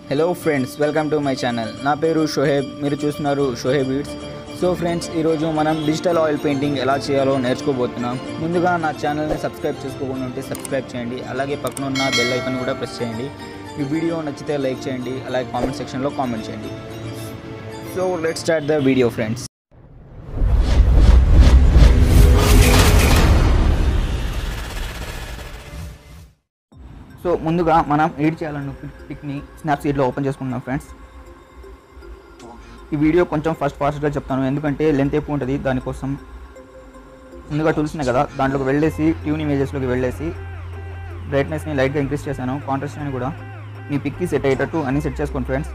hello friends welcome to my channel నా పేరు షోహేబ్ మీరు చూస్తున్నారు షోహేబ్ బీట్స్ సో ఫ్రెండ్స్ ఈరోజు మనం డిజిటల్ ఆయిల్ పెయింటింగ్ ఎలా చేయాలో నేర్చుకోబోతున్నాం ముందుగా నా ఛానల్ని సబ్స్క్రైబ్ చేసుకోకుండా ఉంటే సబ్స్క్రైబ్ చేయండి అలాగే పక్కన ఉన్న బెల్ ఐకన్ కూడా ప్రెస్ చేయండి ఈ వీడియో నచ్చితే లైక్ చేయండి అలాగే కామెంట్ సెక్షన్లో కామెంట్ చేయండి so let start the video friends so ముందుగా మనం ఎడిట్ చేయాలన్న పిక్ని స్నాప్సీడ్లో ఓపెన్ చేసుకుంటున్నాం ఫ్రెండ్స్ ఈ వీడియో కొంచెం ఫస్ట్ ఫాస్ట్గా చెప్తాను ఎందుకంటే లెంత్ ఎక్కువ ఉంటుంది దానికోసం ముందుగా టూల్స్ ఉన్నాయి కదా దాంట్లోకి వెళ్ళేసి ట్యూన్ ఇమేజెస్లోకి వెళ్ళేసి బ్రైట్నెస్ని లైట్గా ఇంక్రీస్ చేశాను కాంట్రాస్ట్ని కూడా మీ పిక్కి సెట్ అయ్యేటట్టు అన్ని సెట్ చేసుకోండి ఫ్రెండ్స్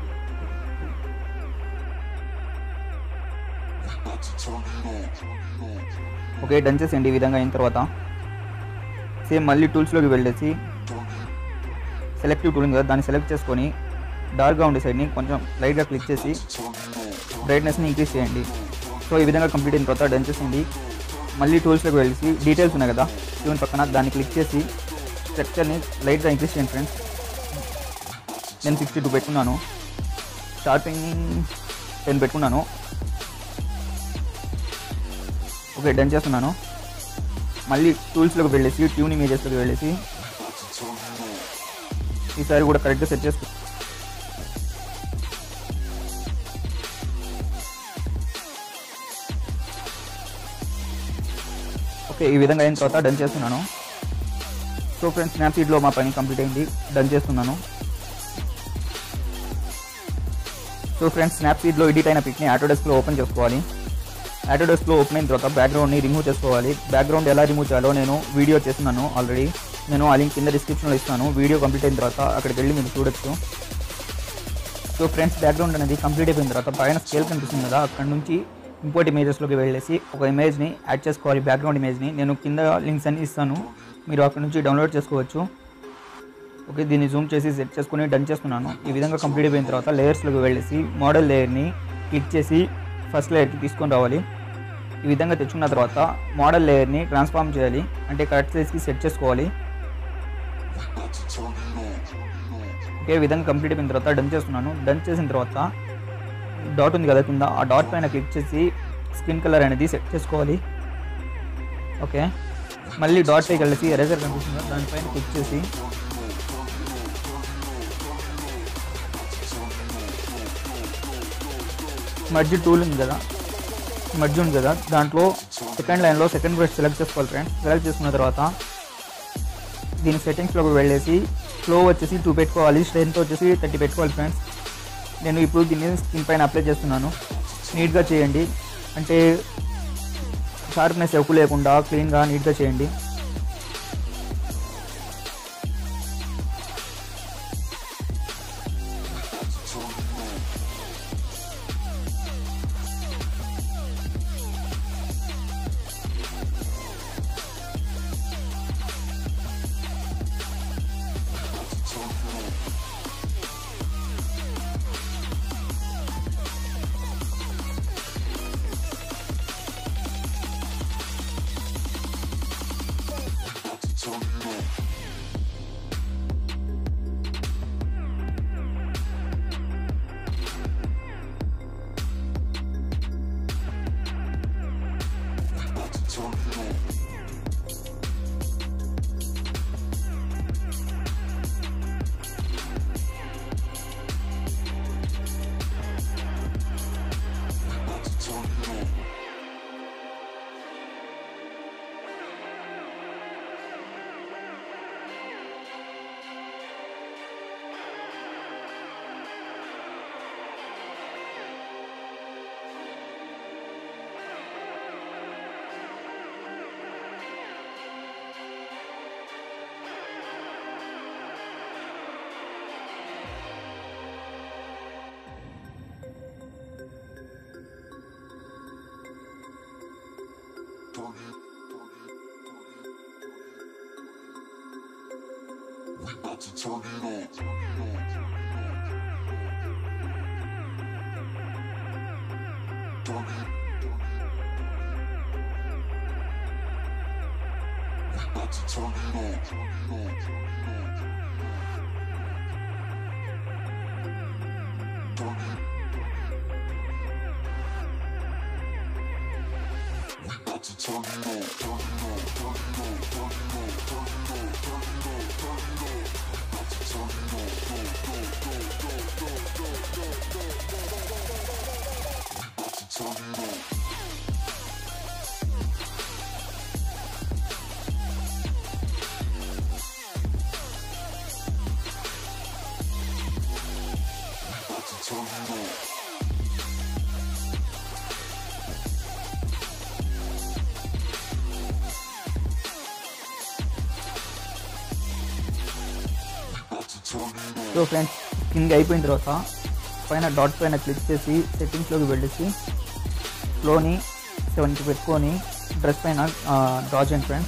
ఓకే డన్ చేసేయండి ఈ విధంగా అయిన తర్వాత సేమ్ మళ్ళీ టూల్స్లోకి వెళ్ళేసి సెలెక్టివ్ టూల్ ఉంది కదా దాన్ని సెలెక్ట్ చేసుకొని డార్క్గా ఉండే సైడ్ని కొంచెం లైట్గా క్లిక్ చేసి బ్రైట్నెస్ని ఇంక్రీజ్ చేయండి సో ఈ విధంగా కంప్లీట్ అయిన తర్వాత డన్ చేసేయండి మళ్ళీ టూల్స్లోకి వెళ్ళేసి డీటెయిల్స్ ఉన్నాయి కదా ట్యూన్ పక్కన దాన్ని క్లిక్ చేసి స్ట్రక్చర్ని లైట్గా ఇంక్రీజ్ చేయండి ఫ్రెండ్స్ నేను సిక్స్టీ టూ పెట్టుకున్నాను షార్పింగ్ టెన్ పెట్టుకున్నాను ఓకే డన్ చేస్తున్నాను మళ్ళీ టూల్స్లోకి వెళ్ళేసి ట్యూన్ ఇమేజెస్లోకి వెళ్ళేసి ఈసారి కూడా కరెక్ట్గా సెట్ చేసుకో ఓకే ఈ విధంగా అయిన తర్వాత డన్ చేస్తున్నాను సో ఫ్రెండ్స్ స్నాప్సీడ్లో మా పని కంప్లీట్ అయింది డన్ చేస్తున్నాను సో ఫ్రెండ్స్ స్నాప్సీడ్లో ఎడిట్ అయిన పిక్ని ఆటోడెస్క్లో ఓపెన్ చేసుకోవాలి ఆటోడెస్క్లో ఓపెన్ అయిన తర్వాత బ్యాక్గ్రౌండ్ని రిమూవ్ చేసుకోవాలి బ్యాక్గ్రౌండ్ ఎలా రిమూవ్ చేయాలో నేను వీడియో చేస్తున్నాను ఆల్రెడీ నేను ఆ లింక్ కింద డిస్క్రిప్షన్లో ఇస్తాను వీడియో కంప్లీట్ అయిన తర్వాత అక్కడికి వెళ్ళి మీరు చూడొచ్చు సో ఫ్రెండ్స్ బ్యాక్గ్రౌండ్ అనేది కంప్లీట్ అయిపోయిన తర్వాత పైన స్కేల్ కనిపిస్తుంది కదా అక్కడ నుంచి ఇంపోర్ట్ ఇమేజెస్లోకి వెళ్ళేసి ఒక ఇమేజ్ని యాడ్ చేసుకోవాలి బ్యాక్గ్రౌండ్ ఇమేజ్ని నేను కింద లింక్స్ అన్ని ఇస్తాను మీరు అక్కడ నుంచి డౌన్లోడ్ చేసుకోవచ్చు ఓకే దీన్ని జూమ్ చేసి సెట్ చేసుకుని డన్ చేస్తున్నాను ఈ విధంగా కంప్లీట్ అయిపోయిన తర్వాత లేయర్స్లోకి వెళ్ళేసి మోడల్ లేయర్ని క్లిక్ చేసి ఫస్ట్ లేయర్కి తీసుకొని రావాలి ఈ విధంగా తెచ్చుకున్న తర్వాత మోడల్ లేయర్ని ట్రాన్స్ఫార్మ్ చేయాలి అంటే కరెక్ట్ సైజ్కి సెట్ చేసుకోవాలి ఓకే ఈ విధంగా కంప్లీట్ అయిపోయిన తర్వాత డన్ చేస్తున్నాను డన్ చేసిన తర్వాత డాట్ ఉంది కదా కింద ఆ డాట్ పైన క్లిక్ చేసి స్కిన్ కలర్ అనేది సెట్ చేసుకోవాలి ఓకే మళ్ళీ డాట్ పైకి వెళ్ళేసి ఎరేజర్ కనిపిస్తుంది కదా, దానిపైన క్లిక్ చేసి మర్జీ టూల్ ఉంది కదా మర్జీ ఉంది కదా దాంట్లో సెకండ్ లైన్లో సెకండ్ బ్రష్ సెలెక్ట్ చేసుకోవాలి ఫ్రెండ్స్ సెలెక్ట్ చేసుకున్న తర్వాత దీని సెట్టింగ్స్లోకి వెళ్ళేసి ఫ్లో వచ్చేసి టూ పెట్టుకోవాలి స్ట్రెంత్ వచ్చేసి థర్టీ పెట్టుకోవాలి ఫ్రెండ్స్ నేను ఇప్పుడు దీన్ని స్కిన్ పైన అప్లై చేస్తున్నాను నీట్గా చేయండి అంటే షార్ప్నెస్ ఎక్కువ లేకుండా క్లీన్గా నీట్గా చేయండి సో ఫ్రెండ్స్ కింగ్ అయిపోయిన తర్వాత పైన డాట్ పైన క్లిక్ చేసి సెట్టింగ్స్లోకి వెళ్ళేసి ఫ్లోని సెవెన్కి పెట్టుకొని డ్రెస్ పైన డ్రా చేయండి ఫ్రెండ్స్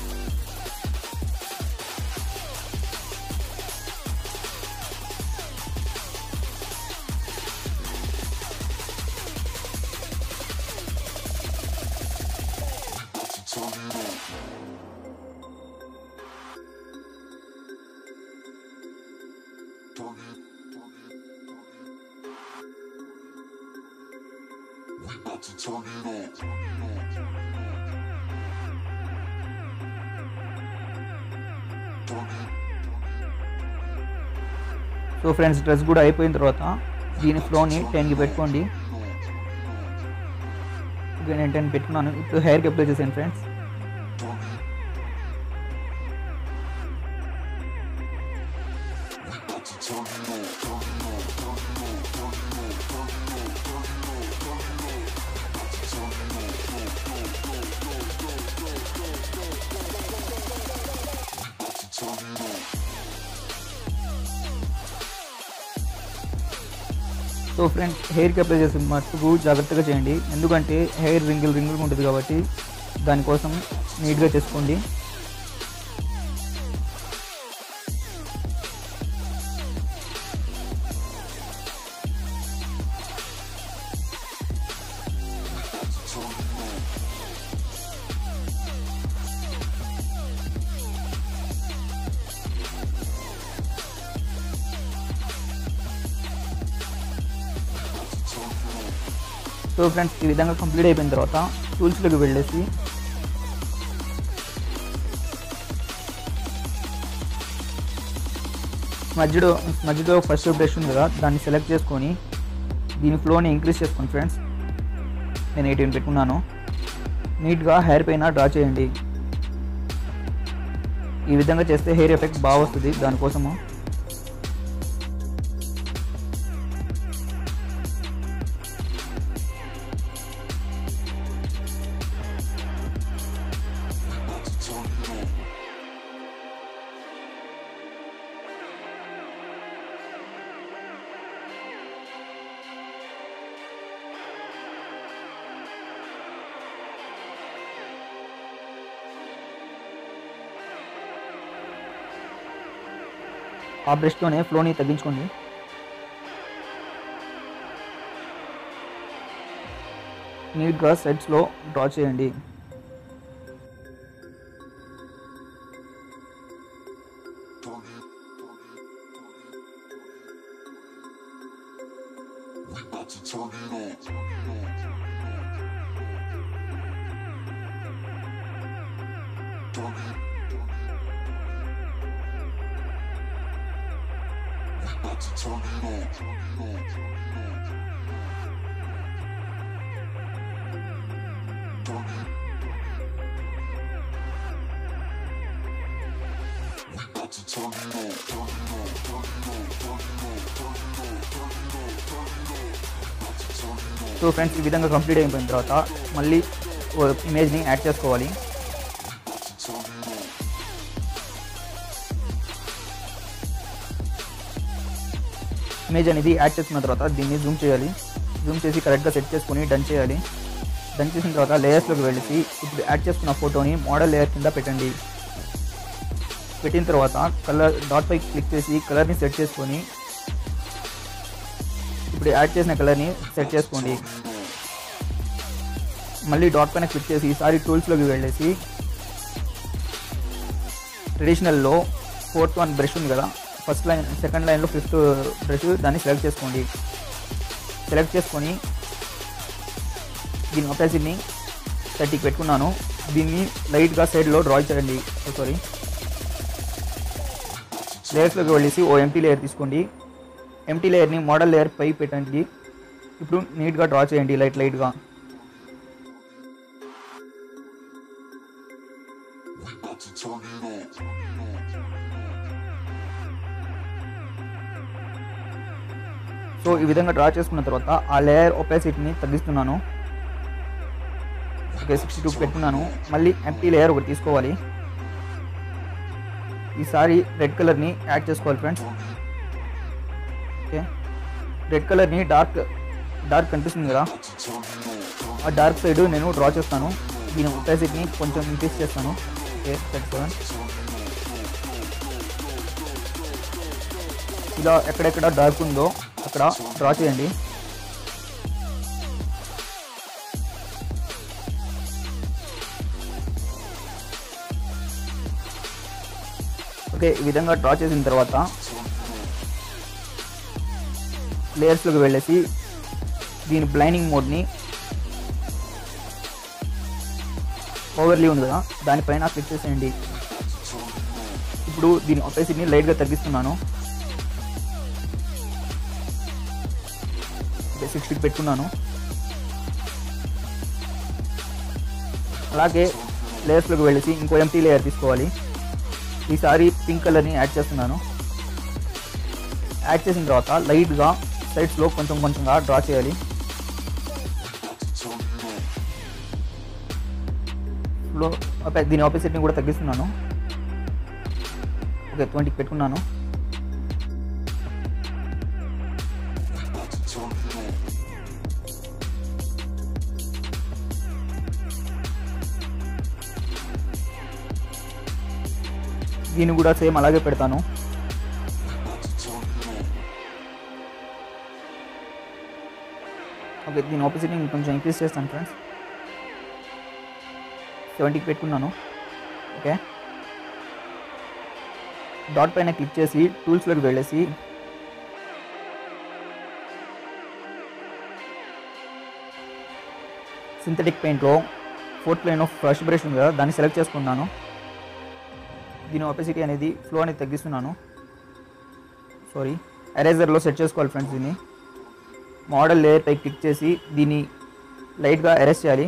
సో ఫ్రెండ్స్ డ్రెస్ కూడా అయిపోయిన తర్వాత దీని ఫ్లోని టెన్కి పెట్టుకోండి ఓకే నేను టెన్ పెట్టుకున్నాను ఇప్పుడు హెయిర్కి అప్లై చేసాను ఫ్రెండ్స్ సో ఫ్రెండ్స్ హెయిర్కి అప్లై చేసే మట్టుకు జాగ్రత్తగా చేయండి ఎందుకంటే హెయిర్ రింగిల్ రింగిల్ ఉంటుంది కాబట్టి దానికోసం నీట్గా చేసుకోండి సో ఫ్రెండ్స్ ఈ విధంగా కంప్లీట్ అయిపోయిన తర్వాత టూల్స్లోకి వెళ్ళేసి మధ్యలో మధ్యలో ఫస్ట్ బ్రష్ ఉంది కదా దాన్ని సెలెక్ట్ చేసుకొని దీని ఫ్లోని ఇంక్రీజ్ చేసుకోండి ఫ్రెండ్స్ నేను ఎయిటీన్ పెట్టుకున్నాను నీట్గా హెయిర్ పైన డ్రా చేయండి ఈ విధంగా చేస్తే హెయిర్ ఎఫెక్ట్ బాగా వస్తుంది దానికోసము ఆ బ్రష్తోనే ఫ్లోని తగ్గించుకోండి నీట్గా సెట్స్లో డ్రా చేయండి సో ఫ్రెండ్స్ ఈ విధంగా కంప్లీట్ అయిపోయిన తర్వాత మళ్ళీ ఓ ఇమేజ్ని యాడ్ చేసుకోవాలి ఇమేజ్ అనేది యాడ్ చేసుకున్న తర్వాత దీన్ని జూమ్ చేయాలి జూమ్ చేసి కరెక్ట్గా సెట్ చేసుకొని డన్ చేయాలి డన్ చేసిన తర్వాత లేయర్స్లోకి వెళ్ళేసి ఇప్పుడు యాడ్ చేసుకున్న ఫోటోని మోడల్ లేయర్ కింద పెట్టండి పెట్టిన తర్వాత కలర్ డాట్ పై క్లిక్ చేసి కలర్ని సెట్ చేసుకొని ఇప్పుడు యాడ్ చేసిన కలర్ని సెట్ చేసుకోండి మళ్ళీ డాట్ పైన క్లిక్ చేసి ఈసారి టూల్స్లోకి వెళ్ళేసి ట్రెడిషనల్లో ఫోర్త్ వన్ బ్రష్ ఉంది కదా ఫస్ట్ లైన్ సెకండ్ లైన్లో ఫిఫ్త్ బ్రష్ దాన్ని సెలెక్ట్ చేసుకోండి సెలెక్ట్ చేసుకొని దీని ఒపాసిటీని థర్టీకి పెట్టుకున్నాను దీన్ని లైట్గా సైడ్లో డ్రా చేయండి సారీ లేయర్స్లోకి వెళ్ళేసి ఓ ఎంటీ లేయర్ తీసుకోండి ఎంటీ లేయర్ని మోడల్ లేయర్ పై పెట్టండి ఇప్పుడు నీట్గా డ్రా చేయండి లైట్ లైట్గా సో ఈ విధంగా డ్రా చేసుకున్న తర్వాత ఆ లేయర్ ఒపాసిటీని తగ్గిస్తున్నాను ఓకే సిక్స్టీ టూ పెట్టుకున్నాను మళ్ళీ ఎంటీ లేయర్ ఒకటి తీసుకోవాలి ఈసారి రెడ్ కలర్ని యాడ్ చేసుకోవాలి ఫ్రెండ్స్ ఓకే రెడ్ కలర్ని డార్క్ డార్క్ కనిపిస్తుంది కదా ఆ డార్క్ సైడ్ నేను డ్రా చేస్తాను దీని ఒపాసిటీని కొంచెం ఇంక్రీజ్ చేస్తాను ఓకే థర్టీ సెవెన్ ఇలా ఎక్కడెక్కడ డార్క్ ఉందో అక్కడ డ్రా చేయండి ఓకే ఈ విధంగా డ్రా చేసిన తర్వాత లేయర్స్లోకి వెళ్ళేసి దీని బ్లైండింగ్ మోడ్ని ఓవర్లీ ఉంది కదా దానిపైన క్లిక్ చేసేయండి ఇప్పుడు దీని ఒపేసిటీని లైట్గా తగ్గిస్తున్నాను సిక్స్టీకి పెట్టుకున్నాను అలాగే లేయర్స్లోకి వెళ్ళేసి ఇంకో ఎంటీ లేయర్ తీసుకోవాలి ఈసారి పింక్ కలర్ని యాడ్ చేస్తున్నాను యాడ్ చేసిన తర్వాత లైట్గా సైడ్స్లో కొంచెం కొంచెంగా డ్రా చేయాలి లో దీని ఆపోజిట్ని కూడా తగ్గిస్తున్నాను ఓకే ట్వంటీకి పెట్టుకున్నాను దీన్ని కూడా సేమ్ అలాగే పెడతాను ఓకే దీని ఆపోజిట్ కొంచెం ఇంక్రీజ్ చేస్తాను ఫ్రెండ్స్ సెవెంటీకి పెట్టుకున్నాను ఓకే డాట్ పైన క్లిక్ చేసి టూల్స్లోకి వెళ్ళేసి సింథటిక్ పెయింట్లో fourth line of fresh brush ఉంది కదా దాన్ని సెలెక్ట్ చేసుకున్నాను దీని ఒపెసిటీ అనేది ఫ్లో అనేది తగ్గిస్తున్నాను సారీ ఎరేజర్లో సెట్ చేసుకోవాలి ఫ్రెండ్స్ దీన్ని మోడల్ లేయర్ పై క్లిక్ చేసి దీన్ని లైట్గా ఎరేజ్ చేయాలి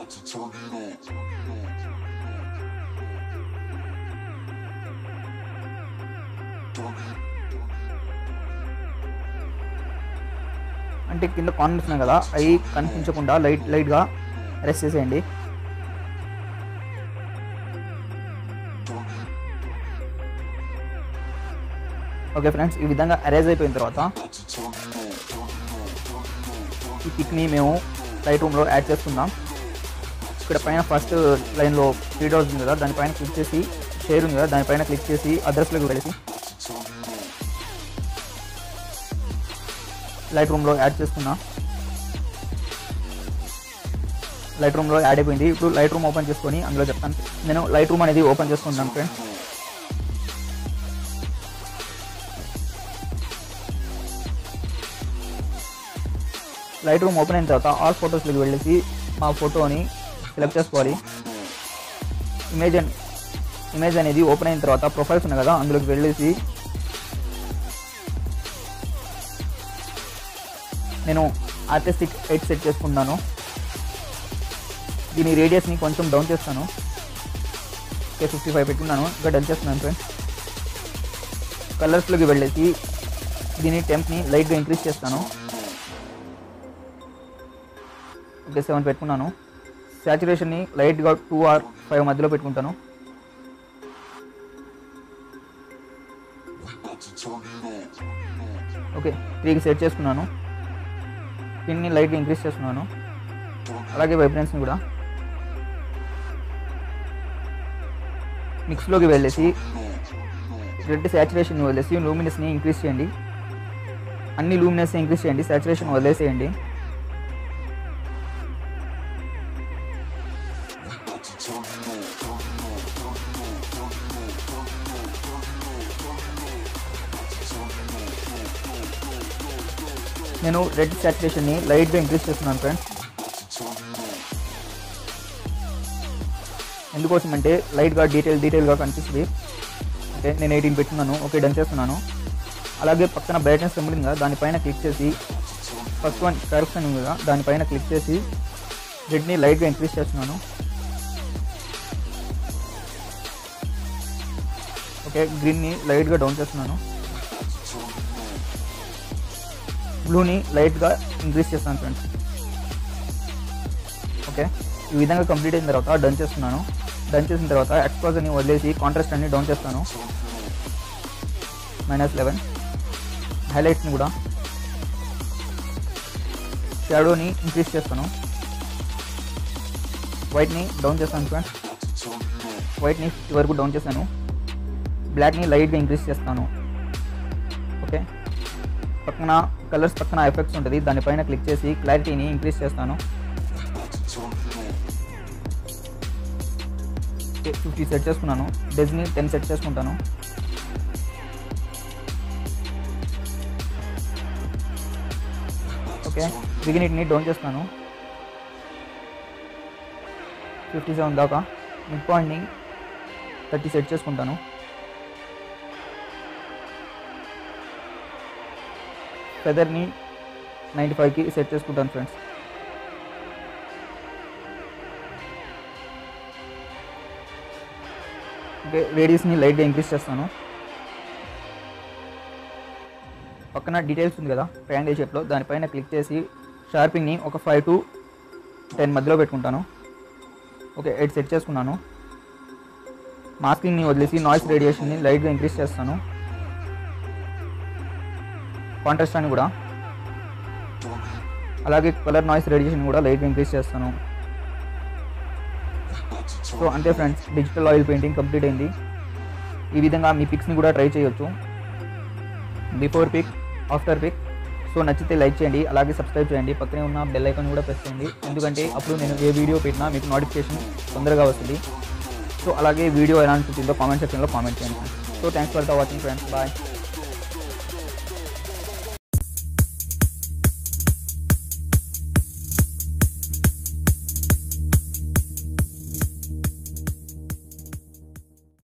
అంటే కింద కార్నర్స్ ఉన్నాయి కదా అవి కనిపించకుండా లైట్ లైట్గా ఎరేజ్ చేసేయండి ఓకే ఫ్రెండ్స్ ఈ విధంగా అరేజ్ అయిపోయిన తర్వాత ఈ పిక్ని మేము లైట్ రూమ్లో యాడ్ చేసుకుందాం ఇక్కడ పైన ఫస్ట్ లైన్లో త్రీ డోర్స్ ఉంది కదా దానిపైన క్లిక్ చేసి షేర్ ఉంది కదా దానిపైన క్లిక్ చేసి అడ్రస్లోకి వెళ్ళేసి లైట్ రూమ్లో యాడ్ చేసుకున్నా లైట్ రూమ్లో యాడ్ అయిపోయింది ఇప్పుడు లైట్ రూమ్ ఓపెన్ చేసుకొని అందులో చెప్తాను నేను లైట్ రూమ్ అనేది ఓపెన్ చేసుకుంటాను ఫ్రెండ్స్ లైట్ రూమ్ ఓపెన్ అయిన తర్వాత ఆల్ ఫొటోస్లోకి వెళ్ళేసి మా ఫోటోని సెలెక్ట్ చేసుకోవాలి ఇమేజ్ అన్- ఇమేజ్ అనేది ఓపెన్ అయిన తర్వాత ప్రొఫైల్స్ ఉన్నాయి కదా అందులోకి వెళ్ళేసి నేను ఆర్టిస్టిక్ ఎయిట్ సెట్ చేసుకున్నాను దీని రేడియస్ని కొంచెం డౌన్ చేస్తాను ఓకే ఫిఫ్టీ ఫైవ్ పెట్టుకున్నాను ఇంకా డల్ చేస్తున్నాను ఫ్రెండ్స్ కలర్స్లోకి వెళ్ళేసి దీని టెంప్ని లైట్గా ఇంక్రీజ్ చేస్తాను ఓకే సెవెన్ పెట్టుకున్నాను శాచురేషన్ని లైట్గా టూ ఆర్ ఫైవ్ మధ్యలో పెట్టుకుంటాను ఓకే త్రీకి సెట్ చేసుకున్నాను పిన్ని లైట్గా ఇంక్రీజ్ చేస్తున్నాను అలాగే వైబ్రెన్స్ని కూడా మిక్స్లోకి వెళ్ళేసి రెడ్ శాచురేషన్ వదిలేసి లూమినస్ని ఇంక్రీజ్ చేయండి అన్ని లూమినస్ ఇంక్రీజ్ చేయండి శాచురేషన్ వదిలేసేయండి నేను రెడ్ శాచురేషన్ని లైట్గా ఇంక్రీజ్ చేస్తున్నాను ఫ్రెండ్స్ ఎందుకోసం అంటే లైట్గా డీటెయిల్ డీటెయిల్గా కనిపిస్తుంది ఓకే నేను ఎయిటీన్ పెట్టున్నాను ఓకే డన్ చేస్తున్నాను అలాగే పక్కన బ్రైట్నెస్ ఉంది కదా దానిపైన క్లిక్ చేసి ఫస్ట్ వన్ కరెక్షన్ ఉంది కదా దానిపైన క్లిక్ చేసి రెడ్ని లైట్గా ఇంక్రీజ్ చేస్తున్నాను ఓకే గ్రీన్ని లైట్గా డౌన్ చేస్తున్నాను బ్లూని లైట్గా ఇంక్రీజ్ చేస్తాను ఫ్రెండ్స్ ఓకే ఈ విధంగా కంప్లీట్ అయిన తర్వాత డన్ చేస్తున్నాను డన్ చేసిన తర్వాత ఎక్స్పోజర్ని వదిలేసి కాంట్రాస్ట్ అన్ని డౌన్ చేస్తాను మైనస్ లెవెన్ హైలైట్స్ని కూడా షాడోని ఇంక్రీజ్ చేస్తాను వైట్ని డౌన్ చేస్తాను ఫ్రెండ్స్ వైట్ని ఫిఫ్టీ వరకు డౌన్ చేశాను బ్లాక్ని లైట్గా ఇంక్రీజ్ చేస్తాను ఓకే పక్కన కలర్స్ పక్కన ఎఫెక్ట్స్ ఉంటుంది దానిపైన క్లిక్ చేసి క్లారిటీని ఇంక్రీజ్ చేస్తాను ఫిఫ్టీ సెట్ చేసుకున్నాను డెజ్ని టెన్ సెట్ చేసుకుంటాను ఓకే బిగినిట్ని డౌన్ చేస్తాను ఫిఫ్టీ సెవెన్ దాకా మిడ్ పాయింట్ని థర్టీ సెట్ చేసుకుంటాను ఫెదర్ని నైంటీ ఫైవ్కి సెట్ చేసుకుంటాను ఫ్రెండ్స్ ఓకే రేడియస్ని లైట్గా ఇంక్రీజ్ చేస్తాను పక్కన డీటెయిల్స్ ఉంది కదా ట్రయాంగిల్ షేప్లో దానిపైన క్లిక్ చేసి షార్పింగ్ని ఒక ఫైవ్ టు టెన్ మధ్యలో పెట్టుకుంటాను ఓకే ఎయిట్ సెట్ చేసుకున్నాను మాస్కింగ్ని వదిలేసి నాయిస్ రేడియేషన్ని లైట్గా ఇంక్రీజ్ చేస్తాను కాంట్రాస్ట్ అని కూడా అలాగే కలర్ నాయిస్ రేడియేషన్ కూడా లైట్గా ఇంక్రీజ్ చేస్తాను సో అంతే friends digital oil painting complete అయింది ఈ విధంగా మీ పిక్స్ని కూడా ట్రై చేయొచ్చు before pic after pic so నచ్చితే లైక్ చేయండి అలాగే సబ్స్క్రైబ్ చేయండి పక్కనే ఉన్న బెల్ ఐకాన్ కూడా ప్రెస్ చేయండి ఎందుకంటే అప్పుడు నేను ఏ వీడియో పెట్టినా మీకు నోటిఫికేషన్ తొందరగా వస్తుంది సో అలాగే వీడియో ఎలా అనిపించిందో కామెంట్ సెక్షన్లో కామెంట్ చేయండి so thanks for the watching friends bye